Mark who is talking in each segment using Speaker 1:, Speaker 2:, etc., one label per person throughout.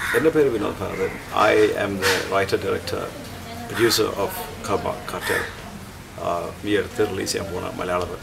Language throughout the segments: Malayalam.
Speaker 1: എൻ്റെ പേര് Vinod Bharathan I am the writer director producer of Karma cartel ഈ അടുത്ത് റിലീസ് ചെയ്യാൻ പോണ മലയാള പടം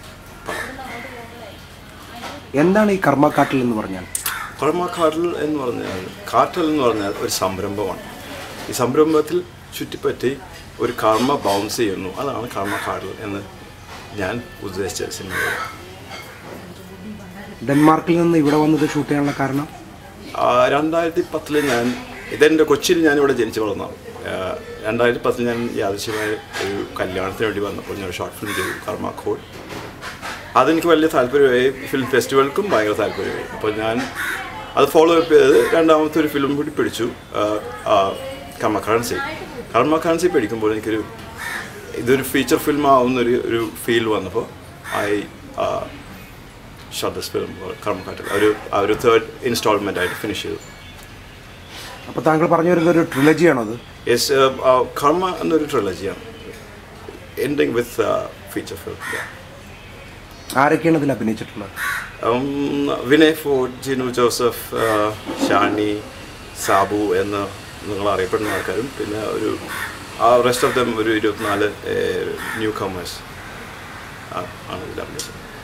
Speaker 2: എന്താണ് ഈ കർമ്മക്കാട്ടിൽ എന്ന് പറഞ്ഞാൽ
Speaker 1: കർമ്മ കാട്ടൽ എന്ന് പറഞ്ഞാൽ കാട്ടൽ എന്ന് പറഞ്ഞാൽ ഒരു സംരംഭമാണ് ഈ സംരംഭത്തിൽ ചുറ്റിപ്പറ്റി ഒരു കർമ്മ ബൗൺസ് ചെയ്യുന്നു അതാണ് കർമ്മ കാട്ടൽ എന്ന് ഞാൻ ഉദ്ദേശിച്ച സിനിമകൾ
Speaker 2: ഡെൻമാർക്കിൽ നിന്ന് ഇവിടെ വന്നത് ഷൂട്ട് ചെയ്യാനുള്ള കാരണം
Speaker 1: ആ, രണ്ടായിരത്തി പത്തിൽ ഞാൻ ഇതെൻ്റെ കൊച്ചിയിൽ ഞാൻ ഇവിടെ ജനിച്ചു വളർന്നതാണ് ആ, രണ്ടായിരത്തി പത്തിൽ ഞാൻ യാദൃശ്യമായ ഒരു കല്യാണത്തിന് വേണ്ടി വന്നപ്പോൾ ഞാൻ ഷോർട്ട് ഫിലിം ചെയ്തു കർമ്മ കോഡ് അതെനിക്ക് വലിയ താല്പര്യമായി ഫിലിം ഫെസ്റ്റിവൽക്കും ഭയങ്കര താല്പര്യമായി അപ്പോൾ ഞാൻ അത് ഫോളോ അപ്പ് ചെയ്ത് രണ്ടാമത്തെ ഒരു ഫിലിം കൂടി പിടിച്ചു ആ, ആ, കർമ്മ കറൻസി കർമ്മ കറൻസി പിടിക്കുമ്പോൾ എനിക്കൊരു ഇതൊരു ഫീച്ചർ ഫിലിം ആവുന്നൊരു ഒരു ഫീൽ വന്നപ്പോൾ ഐ ഷോട്ട് ദിസ് ഫിലിം കർമ്മക്കാട്ടിൽ ഒരു ആ ഒരു തേർഡ് ഇൻസ്റ്റാൾമെൻ്റ് ആയിട്ട് ഫിനിഷ് ചെയ്തു
Speaker 2: അപ്പോൾ താങ്കൾ പറഞ്ഞു വരുന്നത് ഒരു ട്രിലജിയാണോ അത്
Speaker 1: യെസ് കർമ്മ എന്നൊരു ട്രിലജിയാണ് എൻഡിങ് വിത്ത് ഫീച്ചർ ഫിലിം
Speaker 2: ആരൊക്കെയാണ് ഇതിൽ അഭിനയിച്ചിട്ടുള്ളത്
Speaker 1: വിനയ് ഫോർഡ് ജിനു ജോസഫ് ആ, ഷാനി സാബു എന്ന് നിങ്ങൾ അറിയപ്പെടുന്ന ആൾക്കാരും പിന്നെ ഒരു ആ റെസ്റ്റ് ഓഫ് ദം ഒരു ഇരുപത്തിനാല് ന്യൂ കമേഴ്സ് ആണ് ഇതിൽ അഭിനയിച്ചത്